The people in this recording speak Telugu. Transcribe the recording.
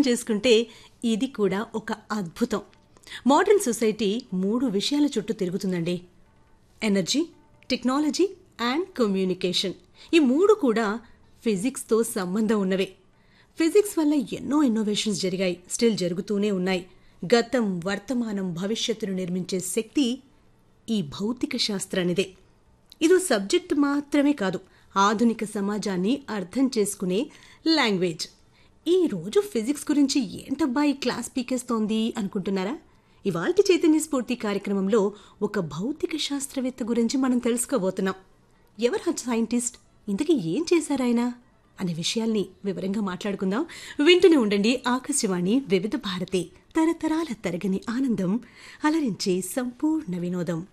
చేసుకుంటే ఇది కూడా ఒక అద్భుతం మోడర్న్ సొసైటీ మూడు విషయాల చుట్టూ తిరుగుతుందండి ఎనర్జీ టెక్నాలజీ అండ్ కమ్యూనికేషన్ ఈ మూడు కూడా ఫిజిక్స్తో సంబంధం ఉన్నవే ఫిజిక్స్ వల్ల ఎన్నో ఇన్నోవేషన్స్ జరిగాయి స్టిల్ జరుగుతూనే ఉన్నాయి గతం వర్తమానం భవిష్యత్తును నిర్మించే శక్తి ఈ భౌతిక శాస్త్రానిదే ఇది సబ్జెక్ట్ మాత్రమే కాదు ఆధునిక సమాజాన్ని అర్థం చేసుకునే లాంగ్వేజ్ ఈ రోజు ఫిజిక్స్ గురించి ఏంటబ్బా ఈ క్లాస్ పీకేస్తోంది అనుకుంటున్నారా ఇవాల్టి చైతన్య స్ఫూర్తి కార్యక్రమంలో ఒక భౌతిక శాస్త్రవేత్త గురించి మనం తెలుసుకోబోతున్నాం ఎవరు ఆ సైంటిస్ట్ ఇంతకీ ఏం చేశారాయన అనే విషయాల్ని వివరంగా మాట్లాడుకుందాం వింటూనే ఉండండి ఆకాశవాణి వివిధ భారతి తరతరాల తరగని ఆనందం అలరించే సంపూర్ణ వినోదం